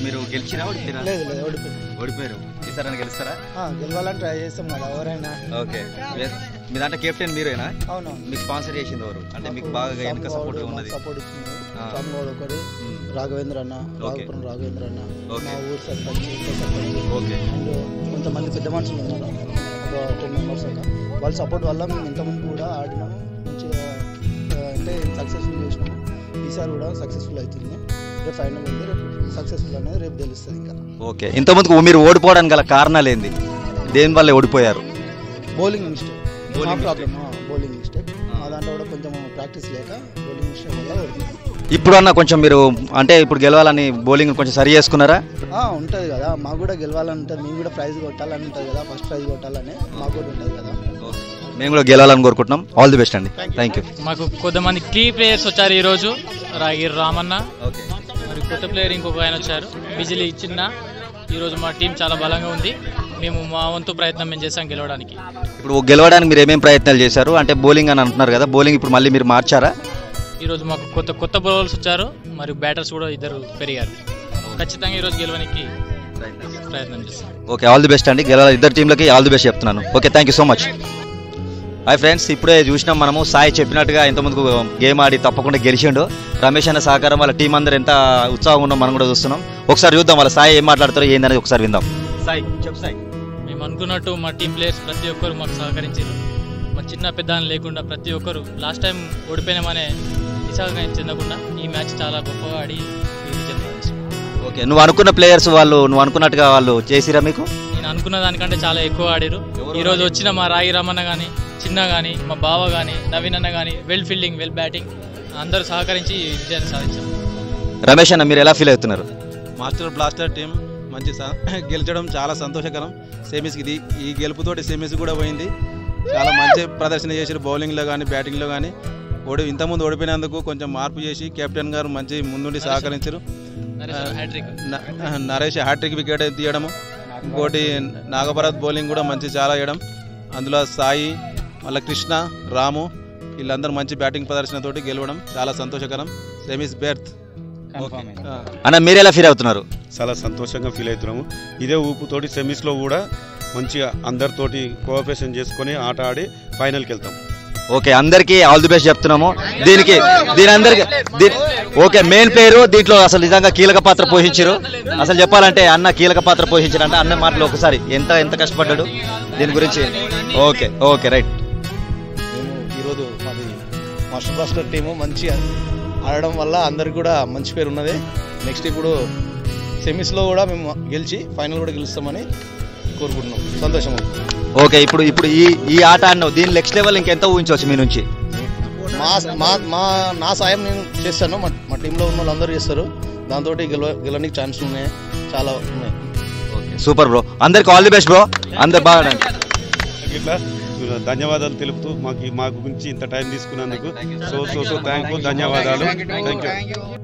మీరు గెలిచినా ఓడిపోయినా లేదు లేదు ఓడిపోయింది ఓడిపోయారు ఈసారి గెలుస్తారా ఆ, గెలవాలని ట్రై చేస్తాం కదా ఎవరైనా ఓకే మీ దాంట్లో కెప్టెన్ మీరేనా అవునవును మీకు స్పాన్సర్ చేసింది ఎవరు అంటే మీకు బాగా వెనక సపోర్ట్ ఉన్నది సపోర్ట్ ఇచ్చింది ఆ. రామ్ గౌడ్ ఒకటి మ్మ్. రాఘవేంద్ర అన్న ఓకే. రాఘపురం రాఘవేంద్ర అన్న ఓకే. మా ఊరు సర్పంచ్ ఉప సర్పంచ్ ఓకే అండ్ కొంతమంది పెద్ద మనుషులు ఉన్నారు ఒక టెన్ మెంబర్స్ అక్క వాళ్ళ సపోర్ట్ వల్ల మేము ఇంతకుముందు కూడా ఆడినాము మంచిగా ఆ, అంటే సక్సెస్ఫుల్ చేసినాము ఈసారి కూడా సక్సెస్ఫుల్ అవుతుంది రేపు ఫైనల్ ఉంది రేపు సక్సెస్ఫుల్ అనేది రేపు తెలుస్తుంది ఇంకా ఓకే ఇంతకుముందుకు మీరు ఓడిపోవడానికి గల కారణాలు ఏంది దేని వల్ల ఓడిపోయారు బౌలింగ్ మిస్టేక్ మా Bowling ప్రాబ్లమ్ బౌలింగ్ మిస్టేక్ మా దాంట్లో కూడా కొంచెం ప్రాక్టీస్ లేక బౌలింగ్ మిస్టేక్ వల్ల ఓడుతుంది ఇప్పుడు అన్న కొంచెం మీరు అంటే ఇప్పుడు గెలవాలని బౌలింగ్ కొంచెం సరి చేసుకున్నారా ఉంటుంది కదా మాకు కూడా గెలవాలని ఉంటుంది మేము కూడా ప్రైజ్ కొట్టాలని ఉంటుంది కదా ఫస్ట్ ప్రైజ్ కొట్టాలని మాకు కూడా ఉంటుంది కదా మేము కూడా గెలవాలని కోరుకుంటున్నాం ఆల్ ది బెస్ట్ అండి థ్యాంక్ యూ మాకు కొంతమంది కీ ప్లేయర్స్ వచ్చారు ఈ రోజు రాగిర్ రామన్న ఓకే మరి కొత్త ప్లేయర్ ఇంకొక ఆయన వచ్చారు బిజిలీ చిన్న ఈ రోజు మా టీం చాలా బలంగా ఉంది మేము మా వంతు ప్రయత్నం మేము చేసాం గెలవడానికి ఇప్పుడు గెలవడానికి మీరు ఏమేమి ప్రయత్నాలు చేశారు అంటే బౌలింగ్ అని అంటున్నారు కదా బౌలింగ్ ఇప్పుడు మళ్ళీ మీరు మార్చారా ఈ రోజు మాకు కొత్త కొత్త బౌలర్స్ వచ్చారు మరియు బ్యాటర్స్ కూడా ఇద్దరు పెరిగారు ఖచ్చితంగా ఈ రోజు గెలవడానికి ప్రయత్నం చేస్తాం ఓకే ఆల్ ది బెస్ట్ అండి గెలవాలి ఇద్దరు టీంలకి ఆల్ ది బెస్ట్ చెప్తున్నాను okay thank you so much hi friends ఇప్పుడే చూసినాం మనము సాయి చెప్పినట్టుగా ఇంతకుముందు గేమ్ ఆడి తప్పకుండా గెలిచిండు రమేష్ అన్న సహకారం వాళ్ళ టీం అందరు ఎంత ఉత్సాహంగా ఉన్నాం మనం కూడా చూస్తున్నాం ఒకసారి చూద్దాం వాళ్ళ సాయి ఏం మాట్లాడతారో ఏందనేది ఒకసారి విందాం సాయి చెప్పు సాయి మేము అనుకున్నట్టు మా టీం ప్లేయర్స్ ప్రతి ఒక్కరు మాకు సహకరించారు మా చిన్న పెద్ద అని లేకుండా ప్రతి ఒక్కరు లాస్ట్ టైం ఓడిపోయినామనే నిశాఖ చెందకుండా ఈ మ్యాచ్ చాలా గొప్పగా ఆడి ఈ విజయం సాధించాం. ఓకే నువ్వు అనుకున్న ప్లేయర్స్ వాళ్ళు నువ్వు అనుకున్నట్టుగా వాళ్ళు చేసిరా మీకు నేను అనుకున్న దానికంటే చాలా ఎక్కువ ఆడారు ఈ రోజు వచ్చిన మా రాయి రామన్న కానీ చిన్న కానీ మా బావ కానీ నవీన్ అన్న కానీ వెల్ ఫీల్డింగ్ వెల్ బ్యాటింగ్ అందరూ సహకరించి ఈ విజయాన్ని సాధించాం రమేష్ అన్న మీరు ఎలా ఫీల్ అవుతున్నారు మాస్టర్ బ్లాస్టర్ టీం మంచి స- గెలిచడం చాలా సంతోషకరం సెమీస్కి ఇది ఈ గెలుపుతోటి సెమీస్ కూడా పోయింది చాలా మంచి ప్రదర్శన చేశారు బౌలింగ్లో కానీ బ్యాటింగ్లో కానీ ఓడి ఇంతకుముందు ఓడిపోయినందుకు కొంచెం మార్పు చేసి కెప్టెన్ గారు మంచి ముందుండి సహకరించారు నరేష్ అన్న హ్యాట్రిక్ న- నరేష్ హ్యాట్రిక్ వికెట్ తీయడము ఇంకోటి నాగభరత్ బౌలింగ్ కూడా మంచి చాలా వేయడం అందులో సాయి మళ్ళీ కృష్ణ రాము వీళ్ళందరూ మంచి బ్యాటింగ్ ప్రదర్శనతోటి గెలవడం చాలా సంతోషకరం సెమీస్ బెర్త్ అన్న మీరు ఎలా ఫీల్ అవుతున్నారు చాలా సంతోషంగా ఫీల్ అవుతున్నాము ఇదే ఊపుతోటి సెమీస్లో కూడా మంచిగా అందరితోటి కోఆపరేషన్ చేసుకొని ఆట ఆడి ఫైనల్కి వెళ్తాం ఓకే అందరికీ ఆల్ ది బెస్ట్ చెప్తున్నాము దీనికి దీని అందరికి దీ- ఓకే మెయిన్ ప్లేయర్ దీంట్లో అసలు నిజంగా కీలక పాత్ర పోషించారు అసలు చెప్పాలంటే అన్న కీలక పాత్ర పోషించారు అంటే అన్న మాటలు ఒకసారి ఎంత ఎంత కష్టపడ్డాడు దీని గురించి ఓకే ఓకే రైట్ మేము ఈరోజు మాది మాస్టర్ బ్లాస్టర్ టీము మంచిగా ఆడడం వల్ల అందరికి కూడా మంచి పేరు ఉన్నది నెక్స్ట్ ఇప్పుడు సెమీస్లో కూడా మేము గెలిచి ఫైనల్ కూడా గెలుస్తామని కోరుకుంటున్నాం సంతోషం ఓకే ఇప్పుడు ఇప్పుడు ఈ ఈ ఆట అన్నావు దీని నెక్స్ట్ లెవెల్ ఇంకెంత ఊహించవచ్చు మీ నుంచి మా మా మా నా సాయం నేను చేస్తాను మా మా టీంలో ఉన్న వాళ్ళందరూ చేస్తారు దాంతో గెలవ గెలవడానికి ఛాన్స్ ఉన్నాయి చాలా ఉన్నాయి సూపర్ బ్రో అందరికి ఆల్ ది బెస్ట్ బ్రో అందరు బాగా ఇట్లా ధన్యవాదాలు తెలుపుతూ మాకు మా గురించి ఇంత టైం తీసుకున్నందుకు so so so thank you ధన్యవాదాలు థ్యాంక్ యూ